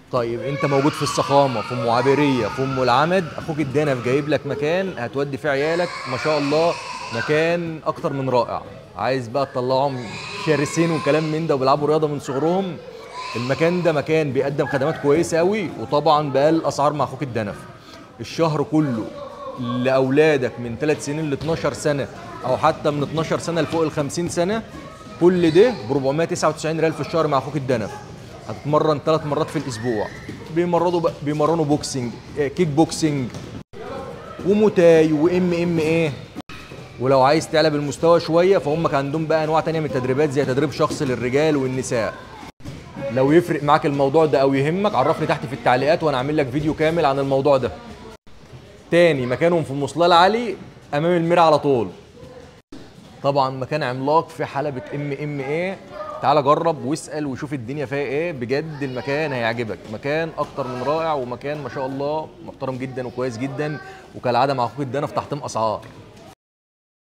طيب انت موجود في الصخامه في ام عابريه في ام العمد اخوك الدنف جايب لك مكان هتودي فيه عيالك ما شاء الله مكان اكتر من رائع عايز بقى تطلعهم شرسين وكلام من ده وبيلعبوا رياضه من صغرهم المكان ده مكان بيقدم خدمات كويسه قوي وطبعا بقى اسعار مع اخوك الدنف الشهر كله لاولادك من 3 سنين ل 12 سنه او حتى من 12 سنه لفوق ال 50 سنه كل ده ب 499 ريال في الشهر مع اخوك الدنف هتتمرن ثلاث مرات في الاسبوع بيمرنوا ب... بيمرنوا بوكسنج آه، كيك بوكسنج وموتاي وام ام ايه ولو عايز تعلى بالمستوى شويه فهم كان عندهم بقى انواع تانية من التدريبات زي تدريب شخصي للرجال والنساء لو يفرق معاك الموضوع ده او يهمك عرفني تحت في التعليقات وانا اعمل لك فيديو كامل عن الموضوع ده تاني مكانهم في مصلاه العلي امام المير على طول طبعا مكان عملاق في حلبة ام ام ايه تعال جرب واسال وشوف الدنيا فيها ايه بجد المكان هيعجبك مكان اكتر من رائع ومكان ما شاء الله محترم جدا وكويس جدا وكالعاده مع اخوك الدنف تحتم اسعار